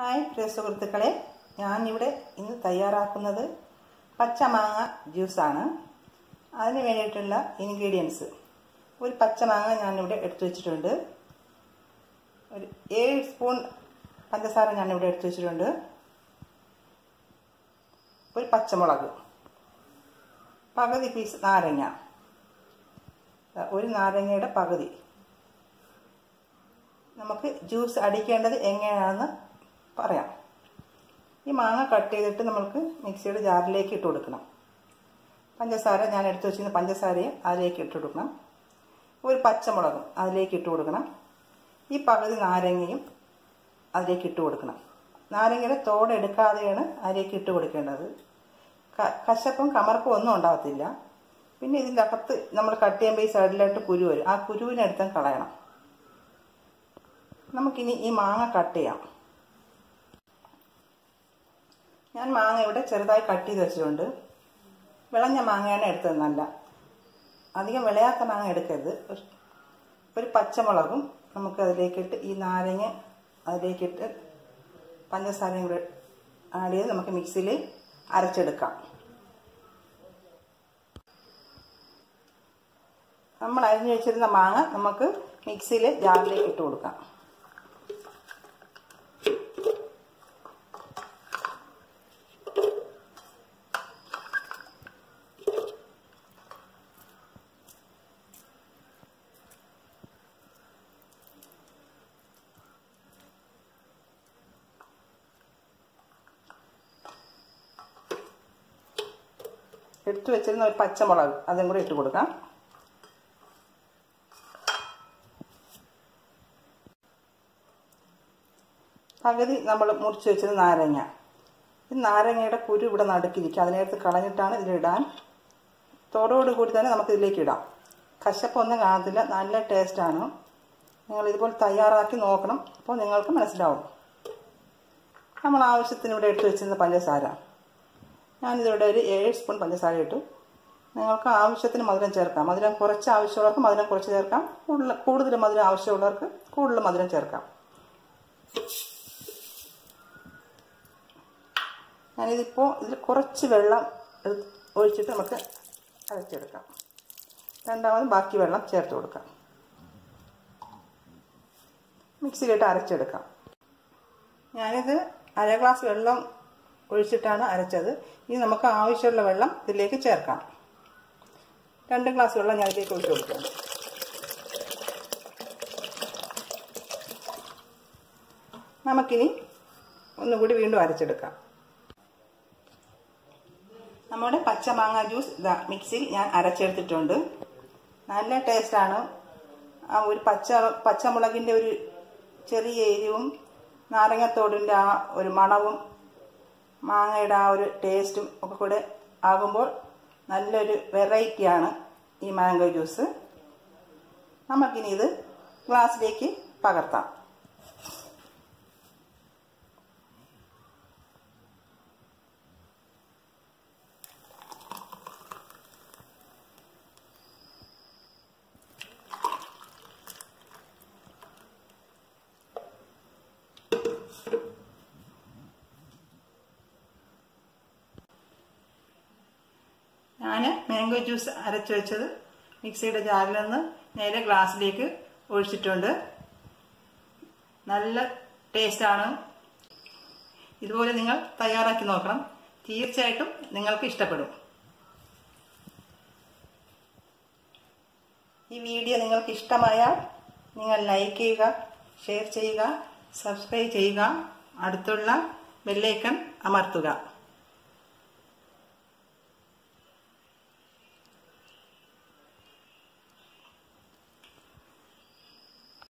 hi പ്രിയ സുഹൃത്തുക്കളെ ഞാനിവിടെ ഇന്ന് തയ്യാറാക്കുന്നത് പച്ചമാങ്ങ ജ്യൂസാണ് അതിന് വേണ്ടിയിട്ടുള്ള ഇൻഗ്രീഡിയൻസ് ഒരു പച്ചമാങ്ങ ഞാനിവിടെ എടുത്തു വെച്ചിട്ടുണ്ട് ഒരു ഏഴ് സ്പൂൺ പഞ്ചസാര ഞാനിവിടെ എടുത്തു വെച്ചിട്ടുണ്ട് ഒരു പച്ചമുളക് പകുതി പീസ് നാരങ്ങ ഒരു നാരങ്ങയുടെ പകുതി നമുക്ക് ജ്യൂസ് അടിക്കേണ്ടത് എങ്ങനെയാണെന്ന് പറയാം ഈ മാങ്ങ കട്ട് ചെയ്തിട്ട് നമ്മൾക്ക് മിക്സിയുടെ ജാറിലേക്ക് ഇട്ട് കൊടുക്കണം പഞ്ചസാര ഞാൻ എടുത്തു വെച്ചിരുന്ന പഞ്ചസാരയും അതിലേക്ക് ഇട്ട് കൊടുക്കണം ഒരു പച്ചമുളകും അതിലേക്ക് ഇട്ട് കൊടുക്കണം ഈ പകുതി നാരങ്ങയും അതിലേക്ക് ഇട്ട് കൊടുക്കണം നാരങ്ങയുടെ തോടെടുക്കാതെയാണ് അതിലേക്ക് ഇട്ട് കൊടുക്കേണ്ടത് കശപ്പും കമർപ്പും ഒന്നും ഉണ്ടാകത്തില്ല പിന്നെ ഇതിൻ്റെ അകത്ത് നമ്മൾ കട്ട് ചെയ്യുമ്പോൾ ഈ സൈഡിലായിട്ട് കുരു വരും ആ കുരുവിനെടുത്തും കളയണം നമുക്കിനി ഈ മാങ്ങ കട്ട് ചെയ്യാം ഞാൻ മാങ്ങ ഇവിടെ ചെറുതായി കട്ട് ചെയ്ത് വെച്ചിട്ടുണ്ട് വിളഞ്ഞ മാങ്ങയാണ് എടുത്തത് നല്ല അധികം വിളയാത്ത മാങ്ങ എടുക്കരുത് ഒരു പച്ചമുളകും നമുക്ക് അതിലേക്കിട്ട് ഈ നാരങ്ങ അതിലേക്കിട്ട് പഞ്ചസാരയും കൂടെ ആഡ് ചെയ്ത് നമുക്ക് മിക്സിയിൽ അരച്ചെടുക്കാം നമ്മൾ അരിഞ്ഞു വെച്ചിരുന്ന മാങ്ങ നമുക്ക് മിക്സിയിൽ ജാറിലേക്ക് ഇട്ട് കൊടുക്കാം എടുത്തു വെച്ചിരുന്ന ഒരു പച്ചമുളക് അതും കൂടെ ഇട്ട് കൊടുക്കാം പകുതി നമ്മൾ മുറിച്ച് വെച്ചത് നാരങ്ങ ഈ നാരങ്ങയുടെ കുരു ഇവിടെ നടുക്കിരിക്കും അതിനകത്ത് കളഞ്ഞിട്ടാണ് ഇതിലിടാൻ തോടോട് കൂടി തന്നെ നമുക്ക് ഇതിലേക്ക് ഇടാം കശപ്പൊന്നും കാണത്തില്ല നല്ല ടേസ്റ്റാണ് നിങ്ങൾ ഇതുപോലെ തയ്യാറാക്കി നോക്കണം അപ്പോൾ നിങ്ങൾക്ക് മനസ്സിലാവും നമ്മൾ ആവശ്യത്തിന് ഇവിടെ എടുത്തു വെച്ചിരുന്ന പഞ്ചസാര ഞാനിതിവിടെ ഒരു ഏഴ് സ്പൂൺ പഞ്ചസാര ഇട്ടു നിങ്ങൾക്ക് ആവശ്യത്തിന് മധുരം ചേർക്കാം മധുരം കുറച്ച് ആവശ്യമുള്ളവർക്ക് മധുരം കുറച്ച് ചേർക്കാം കൂടുതൽ കൂടുതൽ മധുരം ആവശ്യമുള്ളവർക്ക് കൂടുതൽ മധുരം ചേർക്കാം ഞാനിതിപ്പോൾ ഇതിൽ കുറച്ച് വെള്ളം ഒഴിച്ചിട്ട് നമുക്ക് അരച്ചെടുക്കാം രണ്ടാമത് ബാക്കി വെള്ളം ചേർത്ത് കൊടുക്കാം മിക്സിയിലിട്ട് അരച്ചെടുക്കാം ഞാനിത് അര ഗ്ലാസ് വെള്ളം ഒഴിച്ചിട്ടാണ് അരച്ചത് ഇനി നമുക്ക് ആവശ്യമുള്ള വെള്ളം ഇതിലേക്ക് ചേർക്കാം രണ്ട് ഗ്ലാസ് വെള്ളം ഞാൻ ഇതിലേക്ക് ഒഴിച്ചു കൊടുക്കാം നമുക്കിനി ഒന്നുകൂടി വീണ്ടും അരച്ചെടുക്കാം നമ്മുടെ പച്ചമാങ്ങ ജ്യൂസ് ഇതാ മിക്സിയിൽ ഞാൻ അരച്ചെടുത്തിട്ടുണ്ട് നല്ല ടേസ്റ്റാണ് ആ ഒരു പച്ച പച്ചമുളകിൻ്റെ ഒരു ചെറിയ എരിവും നാരങ്ങത്തോടിൻ്റെ ആ ഒരു മണവും മാങ്ങയുടെ ആ ഒരു ടേസ്റ്റും ഒക്കെ കൂടെ ആകുമ്പോൾ നല്ലൊരു വെറൈറ്റിയാണ് ഈ മാംഗോ ജ്യൂസ് നമുക്കിനി ഇത് ഗ്ലാസ്സിലേക്ക് പകർത്താം ഞാൻ മാംഗോ ജ്യൂസ് അരച്ചു വെച്ചത് മിക്സിയുടെ ജാറിൽ നിന്ന് നേരെ ഗ്ലാസ്സിലേക്ക് ഒഴിച്ചിട്ടുണ്ട് നല്ല ടേസ്റ്റാണ് ഇതുപോലെ നിങ്ങൾ തയ്യാറാക്കി നോക്കണം തീർച്ചയായിട്ടും നിങ്ങൾക്ക് ഇഷ്ടപ്പെടും ഈ വീഡിയോ നിങ്ങൾക്ക് ഇഷ്ടമായാൽ നിങ്ങൾ ലൈക്ക് ചെയ്യുക ഷെയർ ചെയ്യുക സബ്സ്ക്രൈബ് ചെയ്യുക അടുത്തുള്ള ബെല്ലൈക്കൺ അമർത്തുക